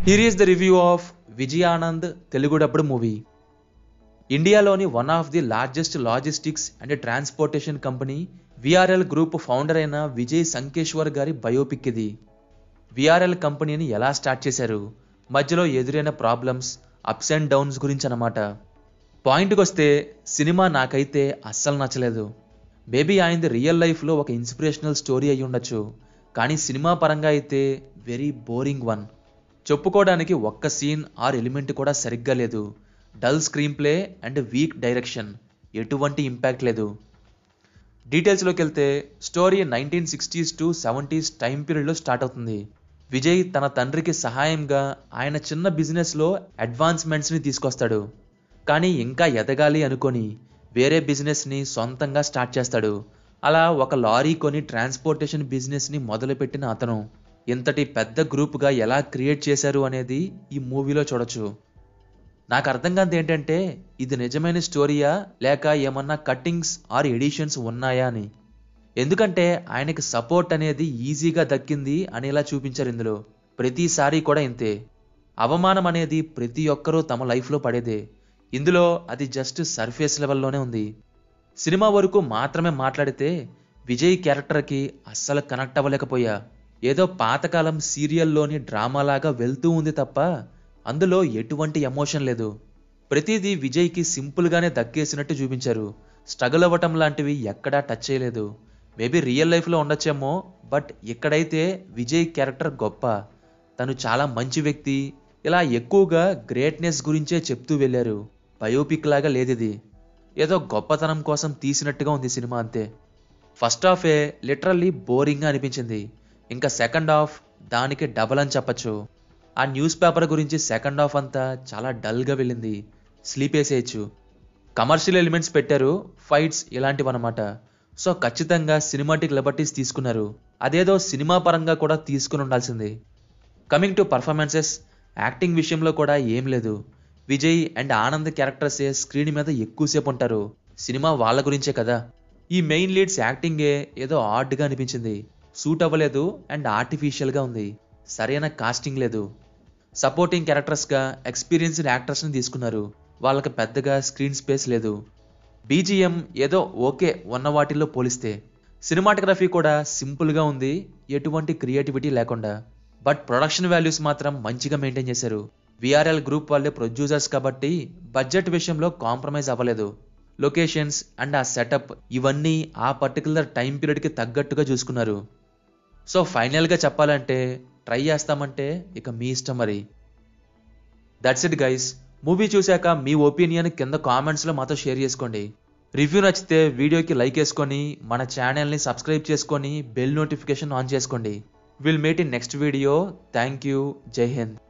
here is the review of Vijayanand Telugu dubbed movie ఇండియాలోని one of the largest logistics and transportation company VRL group founder అయిన విజయ్ సంకేశ్వర్ గారి biopic ఇది VRL కంపెనీని ఎలా start చేశారు మధ్యలో ఎదురైన ప్రాబ్లమ్స్ అప్స్ అండ్ డౌన్స్ గురించి అన్నమాట పాయింట్కి వస్తే సినిమా నాకైతే అస్సలు నచ్చలేదు మేబీ ఆయనది రియల్ లైఫ్లో ఒక ఇన్స్పిరేషనల్ స్టోరీ అయి ఉండొచ్చు కానీ సినిమా పరంగా అయితే వెరీ బోరింగ్ వన్ చెప్పుకోవడానికి ఒక్క సీన్ ఆర్ ఎలిమెంట్ కూడా సరిగ్గా లేదు dull screenplay and weak direction ఎటువంటి ఇంపాక్ట్ లేదు డీటెయిల్స్లోకి వెళ్తే story nineteen sixties to seventies time పీరియడ్లో స్టార్ట్ అవుతుంది విజయ్ తన తండ్రికి సహాయంగా ఆయన చిన్న బిజినెస్లో అడ్వాన్స్మెంట్స్ని తీసుకొస్తాడు కానీ ఇంకా ఎదగాలి అనుకొని వేరే బిజినెస్ని సొంతంగా స్టార్ట్ చేస్తాడు అలా ఒక లారీ కొని ట్రాన్స్పోర్టేషన్ బిజినెస్ని మొదలుపెట్టిన అతను ఇంతటి పెద్ద గ్రూప్గా ఎలా క్రియేట్ చేశారు అనేది ఈ మూవీలో చూడొచ్చు నాకు అర్థం కాదు ఏంటంటే ఇది నిజమైన స్టోరీయా లేక ఏమన్నా కట్టింగ్స్ ఆర్ ఎడిషన్స్ ఉన్నాయా అని ఎందుకంటే ఆయనకి సపోర్ట్ అనేది ఈజీగా దక్కింది అనేలా చూపించారు ఇందులో ప్రతిసారి కూడా ఇంతే అవమానం అనేది ప్రతి ఒక్కరూ తమ లైఫ్లో పడేదే ఇందులో అది జస్ట్ సర్ఫేస్ లెవెల్లోనే ఉంది సినిమా వరకు మాత్రమే మాట్లాడితే విజయ్ క్యారెక్టర్కి అస్సలు కనెక్ట్ అవ్వలేకపోయా ఏదో పాతకాలం సీరియల్లోని డ్రామాలాగా వెళ్తూ ఉంది తప్ప అందులో ఎటువంటి ఎమోషన్ లేదు ప్రతిదీ విజయ్కి సింపుల్గానే దక్కేసినట్టు చూపించారు స్ట్రగుల్ అవ్వటం లాంటివి ఎక్కడా టచ్ చేయలేదు మేబీ రియల్ లైఫ్లో ఉండొచ్చేమో బట్ ఇక్కడైతే విజయ్ క్యారెక్టర్ గొప్ప తను చాలా మంచి వ్యక్తి ఇలా ఎక్కువగా గ్రేట్నెస్ గురించే చెప్తూ వెళ్ళారు బయోపిక్ లాగా లేదిది ఏదో గొప్పతనం కోసం తీసినట్టుగా ఉంది సినిమా అంతే ఫస్ట్ హాఫ్ ఏ లిటరల్లీ బోరింగ్గా అనిపించింది ఇంకా సెకండ్ హాఫ్ దానికి డబల్ అని చెప్పచ్చు ఆ న్యూస్ పేపర్ గురించి సెకండ్ హాఫ్ అంతా చాలా డల్గా వెళ్ళింది స్లీప్ వేసేయచ్చు కమర్షియల్ ఎలిమెంట్స్ పెట్టారు ఫైట్స్ ఇలాంటివన్నమాట సో ఖచ్చితంగా సినిమాటిక్ లిబర్టీస్ తీసుకున్నారు అదేదో సినిమా పరంగా కూడా తీసుకుని ఉండాల్సింది కమింగ్ టు పర్ఫార్మెన్సెస్ యాక్టింగ్ విషయంలో కూడా ఏం లేదు విజయ్ అండ్ ఆనంద్ క్యారెక్టర్సే స్క్రీన్ మీద ఎక్కువసేపు ఉంటారు సినిమా వాళ్ళ గురించే కదా ఈ మెయిన్ లీడ్స్ యాక్టింగే ఏదో ఆడ్గా అనిపించింది సూట్ అవ్వలేదు అండ్ ఆర్టిఫిషియల్గా ఉంది సరైన కాస్టింగ్ లేదు సపోర్టింగ్ క్యారెక్టర్స్గా ఎక్స్పీరియన్స్డ్ యాక్టర్స్ని తీసుకున్నారు వాళ్ళకి పెద్దగా స్క్రీన్ స్పేస్ లేదు బీజిఎం ఏదో ఓకే ఉన్న వాటిల్లో పోలిస్తే సినిమాటోగ్రఫీ కూడా సింపుల్గా ఉంది ఎటువంటి క్రియేటివిటీ లేకుండా బట్ ప్రొడక్షన్ వాల్యూస్ మాత్రం మంచిగా మెయింటైన్ చేశారు విఆర్ఎల్ గ్రూప్ వాళ్ళే ప్రొడ్యూసర్స్ కాబట్టి బడ్జెట్ విషయంలో కాంప్రమైజ్ అవ్వలేదు లొకేషన్స్ అండ్ ఆ సెటప్ ఇవన్నీ ఆ పర్టికులర్ టైం పీరియడ్కి తగ్గట్టుగా చూసుకున్నారు సో ఫైనల్గా చెప్పాలంటే ట్రై చేస్తామంటే ఇక మీ ఇష్టం మరి దట్స్ ఇట్ గైస్ మూవీ చూశాక మీ ఒపీనియన్ కింద కామెంట్స్లో మాతో షేర్ చేసుకోండి రివ్యూ నచ్చితే వీడియోకి లైక్ వేసుకొని మన ఛానల్ని సబ్స్క్రైబ్ చేసుకొని బెల్ నోటిఫికేషన్ ఆన్ చేసుకోండి will meet in next video thank you జై హింద్